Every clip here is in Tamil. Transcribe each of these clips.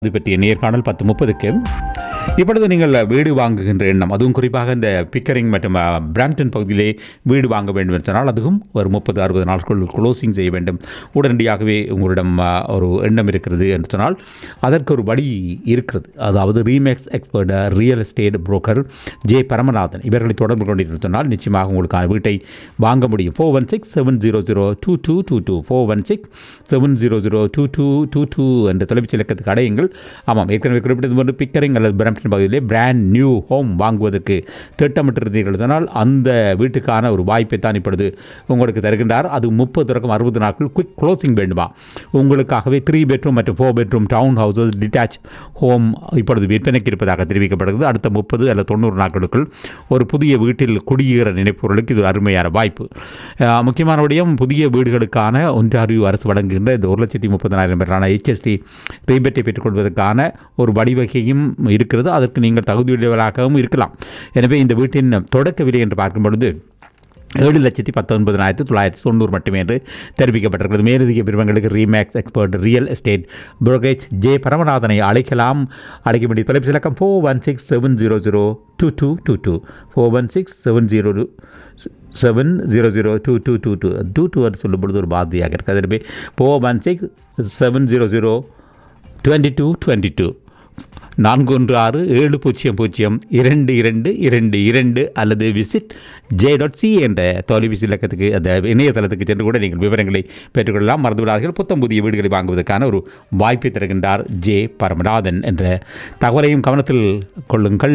இது பற்றிய நேர்காணல் பத்து முப்பதுக்கு இப்பொழுது நீங்கள் வீடு வாங்குகின்ற எண்ணம் அதுவும் குறிப்பாக இந்த பிக்கரிங் மற்றும் அஹ், பிராம்டன் பகுதியிலே வீடு வாங்க வேண்டும் என்று சொன்னால் அதுவும் ஒரு முப்பது அறுபது நாட்கள் க்ளோசிங் செய்ய வேண்டும் உடனடியாகவே உங்களிடம் அஹ், ஒரு எண்ணம் இருக்கிறது என்று சொன்னால் அதற்கு ஒரு வழி இருக்கிறது அதாவது Remax expert real estate broker J Paramanathan இவர்களை தொடர்பு கொண்டிருந்தால் சொன்னால் நிச்சயமாக உங்களுக்கான வீட்டை வாங்க முடியும் four one six seven zero zero two two two two four one six seven zero zero two two two two என்ற தொலைபேசி இலக்கத்துக்கு அடையுங்கள் ஆமாம் ஏற்கனவே குறிப்பிட்டது போன்று பிக்கரிங் அல்லது பிரம்டன் பகுதியிலே பிராண்ட் நியூ ஹோம் வாங்குவதற்கு திட்டமிட்டிருந்தீர்கள் சொன்னால் அந்த வீட்டுக்கான ஒரு வாய்ப்பை தான் இப்பொழுது உங்களுக்கு தருகின்றார் அது முப்பது தொடக்கம் அறுபது நாட்கள் குயிக் க்ளோசிங் வேண்டுமா உங்களுக்காகவே த்ரீ பெட்ரூம் மற்றும் four bedroom town houses detach home இப்பொழுது விற்பனைக்கு இருப்பதாக தெரிவிக்கப்படுகிறது அடுத்த முப்பது அல்லது தொண்ணூறு நாட்களுக்குள் ஒரு புதிய வீட்டில் குடியேற நினைப்பவர்களுக்கு இது ஒரு அருமையான வாய்ப்பு அஹ், முக்கியமான விடயம் புதிய வீடுகளுக்கான ஒன்றாரியோ அரசு வழங்குகின்ற இந்த ஒரு லட்சத்தி முப்பதனாயிரம் பேரான ஹெச்எஸ்டி ரீபேட்டை பெற்றுக்கொள்வதற்கான ஒரு வழிவகையும் இருக்கிறது அதற்கு நீங்கள் தகுதியுடையவராகவும் இருக்கலாம் எனவே இந்த வீட்டின் தொடக்க விலை என்று பார்க்கும் பொழுது ஏழு லட்சத்தி பத்தொன்பதினாயிரத்தி தொள்ளாயிரத்தி தொண்ணூறு மட்டுமே என்று தெரிவிக்கப்பட்டிருக்கிறது மேலதிக பிரிவங்களுக்கு Remax expert real estate brokerage J பரமநாதனை அழைக்கலாம் அழைக்க வேண்டிய தொலைபேசி இலக்கம் four one six seven zero zero two two two two four one six seven zero seven zero zero two two two two two two என்று சொல்லும் பொழுது ஒரு மாதிரியாக இருக்குது அதில் போய் four one six seven zero zero twenty two twenty two நான்கு ஒன்று ஆறு ஏழு பூஜ்ஜியம் பூஜ்ஜியம் இரண்டு இரண்டு இரண்டு இரண்டு அல்லது விசிட் ஜே டாட் சி என்ற தொலைபேசி இலக்கத்துக்கு அந்த இணையதளத்துக்கு சென்று கூட நீங்கள் விவரங்களை பெற்றுக்கொள்ளலாம் மறந்துவிடாதீர்கள் புத்தம் புதிய வீடுகளை வாங்குவதற்கான ஒரு வாய்ப்பை தருகின்றார் ஜே பரமநாதன் என்ற தகவலையும் கவனத்தில் கொள்ளுங்கள்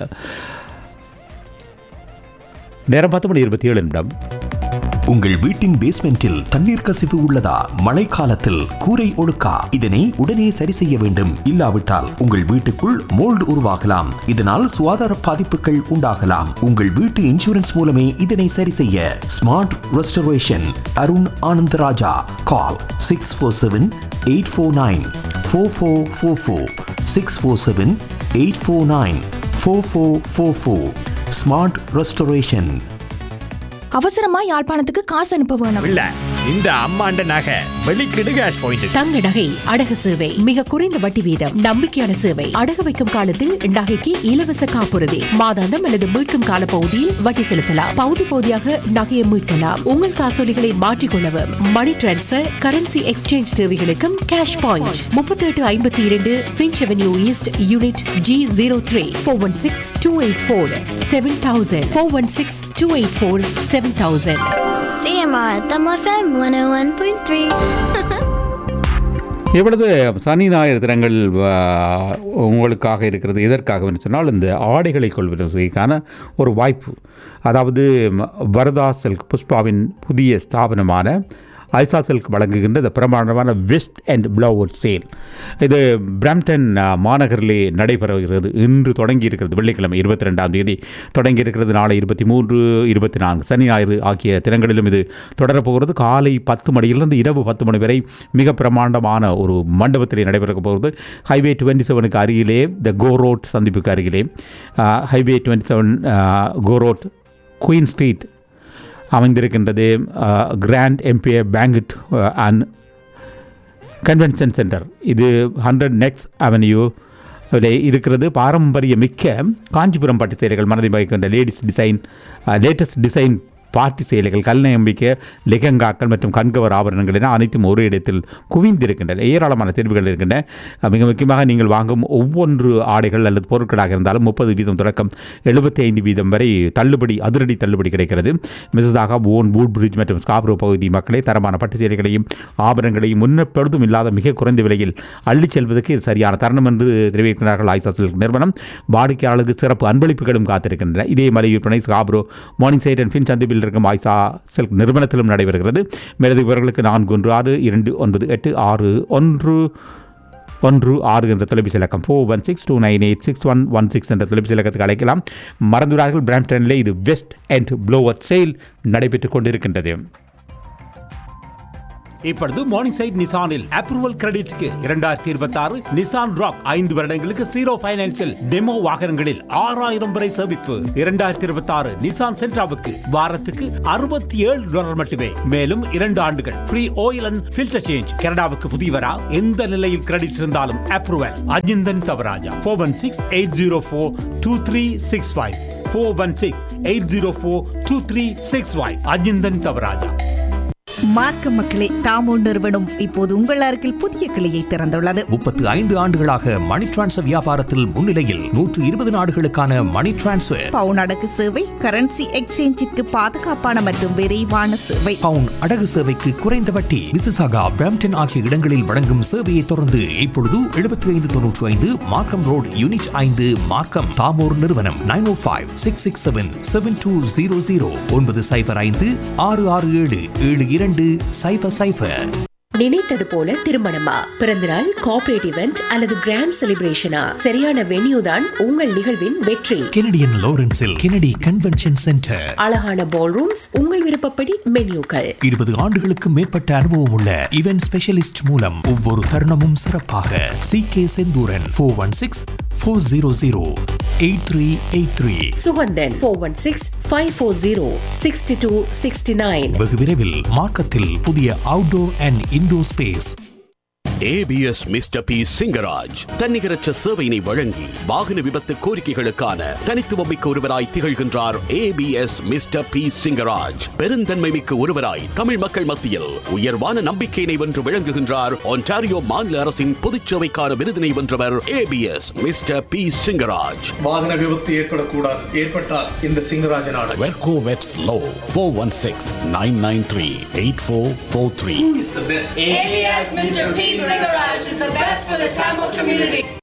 நேரம் பத்து மணி இருபத்தி ஏழு நிமிடம் உங்கள் வீட்டின் பேஸ்மெண்டில் தண்ணீர் கசிவு உள்ளதா மழைக்காலத்தில் கூரை ஒழுக்கா இதனை உடனே சரி செய்ய வேண்டும் இல்லாவிட்டால் உங்கள் வீட்டுக்குள் மோல்டு உருவாகலாம் இதனால் சுகாதார பாதிப்புகள் உண்டாகலாம் உங்கள் வீட்டு இன்சூரன்ஸ் மூலமே இதனை சரி செய்ய smart restoration Arun Anantharaja call six four seven eight four nine four four four four six four seven eight four nine four four four four smart restoration அவசரமா யாழ்ப்பாணத்துக்கு காசு அனுப்ப வேணும் இல்ல இந்த அம்மாண்ட நகை வெளிக்கிடு கேஷ் பாயிண்ட் தங்க நகை அடகு சேவை மிக குறைந்த வட்டி வீதம் நம்பிக்கையான சேவை அடகு வைக்கும் காலத்தில் நகைக்கு இலவச காப்புறுதி மாதாந்தம் அல்லது மீட்கும் கால பகுதியில் வட்டி செலுத்தலாம் பகுதி பகுதியாக நகையை மீட்கலாம் உங்கள் காசோலிகளை மாற்றிக்கொள்ளவும் மணி டிரான்ஸ்பர் கரன்சி எக்ஸ்சேஞ்ச் தேவைகளுக்கும் கேஷ் பாயிண்ட் முப்பத்தி எட்டு ஐம்பத்தி இரண்டு Finch avenue east unit G zero three four one six two eight four seven thousand four one six two eight four seven thousand CMR Tama FM 101.3. இவ்வளவு சனி ஞாயிறு தினங்கள் ஆ, உங்களுக்காக இருக்கிறது எதற்காக என்று சொன்னால் இந்த ஆடைகளை கொள்வதற்கான ஒரு வாய்ப்பு அதாவது ம, வரதா சில்க் புஷ்பாவின் புதிய ஸ்தாபனமான ஐசா சில்க் வழங்குகின்ற இந்த பிரமாண்டமான வெஸ்ட் அண்ட் பிளவுட் சேல் இது பிராம்டன் ஆ, மாநகரிலே நடைபெறுகிறது இன்று தொடங்கி இருக்கிறது வெள்ளிக்கிழமை இருபத்தி ரெண்டாம் தேதி தொடங்கி இருக்கிறது நாளை இருபத்தி மூன்று இருபத்தி நான்கு சனி ஞாயிறு ஆகிய தினங்களிலும் இது தொடரப்போகிறது காலை பத்து மணியிலிருந்து இரவு பத்து மணி வரை மிக பிரமாண்டமான ஒரு மண்டபத்திலே நடைபெற போகிறது ஹைவே டுவெண்ட்டி செவனுக்கு அருகிலே த கோ ரோட் சந்திப்புக்கு அருகிலே highway twenty seven Gore road Queen street அமைந்திருக்கின்றது grand Empire banquet and convention centre இது ஹண்ட்ரட் நெக்ஸ்ட் அவென்யூ இருக்கிறது பாரம்பரிய மிக்க காஞ்சிபுரம் பட்டு சேலைகள் மனதை வகிக்கின்ற ladies design latest design party சேலைகள் கல் நம்பிக்கை லெகங்காக்கள் மற்றும் கண்கவர் ஆபரணங்கள் என அனைத்தும் ஒரு இடத்தில் குவிந்திருக்கின்றன ஏராளமான தேர்வுகள் இருக்கின்றன அஹ் மிக முக்கியமாக நீங்கள் வாங்கும் ஒவ்வொன்று ஆடைகள் அல்லது பொருட்களாக இருந்தாலும் முப்பது வீதம் தொடக்கம் எழுபத்தி ஐந்து வீதம் வரை தள்ளுபடி அதிரடி தள்ளுபடி கிடைக்கிறது மிசதாக ஓன் பூட் பிரிட்ஜ் மற்றும் ஸ்காப்ரோ பகுதி மக்களே தரமான பட்டு சேலைகளையும் ஆபரணங்களையும் முன்னெப்பொழுதும் இல்லாத மிக குறைந்த விலையில் அள்ளிச் செல்வதற்கு இது சரியான தருணம் என்று தெரிவிக்கிறார்கள் ஆயிசா சில்க் நிறுவனம் வாடிக்கையாளருக்கு சிறப்பு அன்பளிப்புகளும் காத்திருக்கின்றன இதே மலை விற்பனை Scarborough Morningside and Finch சந்திப்பில் இருக்கும் ஆயிசா சில்க் நிறுவனத்திலும் நடைபெறுகிறது மேலதிக விவரங்களுக்கு நான்கு ஒன்று ஆறு இரண்டு ஒன்பது எட்டு ஆறு ஒன்று ஒன்று ஆறு என்ற தொலைபேசி இலக்கம் four one six two nine eight six one one six என்ற தொலைபேசி இலக்கத்துக்கு அழைக்கலாம் மறந்துவிடார்கள் பிராம்டனிலே இது வெஸ்ட் அண்ட் ப்ளோவர் சேல் நடைபெற்றுக் கொண்டிருக்கின்றது இப்பொழுது மார்னிங் சைட் நிசானில் அப்ரூவல் கிரெடிட்க்கு இரண்டாயிரத்தி இருபத்தி ஆறு நிசான் ராக் ஐந்து வருடங்களுக்கு ஜீரோ பைனான்சில் டெமோ வாகனங்களில் ஆறாயிரம் வரை சேமிப்பு இரண்டாயிரத்தி இருபத்தி ஆறு நிசான் சென்ட்ராவுக்கு வாரத்துக்கு அறுபத்தி ஏழு டாலர் மட்டுமே மேலும் இரண்டு ஆண்டுகள் free oil and filter change கனடாவுக்கு புதியவரா எந்த நிலையில் கிரெடிட் இருந்தாலும் approval Ajinthan Thavaraja four one six eight zero four two three six five four one six eight zero four two three six five Ajinthan Thavaraja Markham மக்களே தாமோ நிறுவனம் இப்போது உங்கள் அருகில் புதிய கிளையை திறந்துள்ளது முப்பத்து ஐந்து ஆண்டுகளாக மணி டிரான்ஸ்ஃபர் வியாபாரத்தில் முன்னிலையில் நூற்று இருபது நாடுகளுக்கான மணி டிரான்ஸ்ஃபர் பவுன் அடகு சேவை கரன்சி எக்ஸ்சேஞ்சிற்கு பாதுகாப்பான மற்றும் விரைவான சேவை பவுன் அடகு சேவைக்கு குறைந்த வட்டி விசிசாகா பிராம்டன் ஆகிய இடங்களில் வழங்கும் சேவையை தொடர்ந்து இப்பொழுது எழுபத்தி ஐந்து தொன்னூற்றி ஐந்து மார்க்கம் ரோட் யூனிட் ஐந்து மார்க்கம் தாமோர் நிறுவனம் nine O five six six seven seven two zero zero ஒன்பது சைஃபர் ஐந்து ஆறு ஆறு ஏழு ஏழு இரண்டு சைஃபர் சைஃபர் நினைத்தது போல திருமணமா பிறந்தநாள் கார்ப்பரேட் இவெண்ட் அல்லது கிராண்ட் செலிப்ரேஷனா சரியான வென்யூ தான் உங்கள் நிகழ்வின் வெற்றி கெனடியன் லாரன்ஸில் கெனடி கன்வென்ஷன் சென்டர் அழகான பால் ரூம்ஸ் உங்கள் விருப்பப்படி மென்யூக்கள் இருபது ஆண்டுகளுக்கு மேற்பட்ட அனுபவம் உள்ள இவென்ட் ஸ்பெஷலிஸ்ட் மூலம் ஒவ்வொரு தருணமும் சிறப்பாக C K Senthuran four one six four zero zero eight three eight three Suganthan four one six five four zero sixty two sixty nine வெகு விரைவில் மார்க்கத்தில் புதிய outdoor and indoor space ABS mister P Singaraj தன்னிகரற்ற சேவையினை வழங்கி வாகன விபத்து கோரிக்கைகளுக்கான தனித்துவமிக்க ஒருவராய் திகழ்கின்றார் ஏபிஎஸ் மிஸ்டர் பி சிங்கராஜ் பெருந்தன்மை மிக்க ஒருவராய் தமிழ் மக்கள் மத்தியில் உயர்வான நம்பிக்கையினை வென்று விளங்குகின்றார் ஒன்டாரியோ மாநில அரசின் பொதுச்சேவைக்கான விருதினை வென்றவர் ஏபிஎஸ் மிஸ்டர் பி சிங்கராஜ் வாகன விபத்து ஏற்படக்கூடாது ஏற்பட்டால் இந்த சிங்கராஜன் ஆடல் வெர்கோ வெட்ஸ் லோ four one six nine nine three eight four four three the best ABS Mr. P. Singaraj is the best for the Tamil community.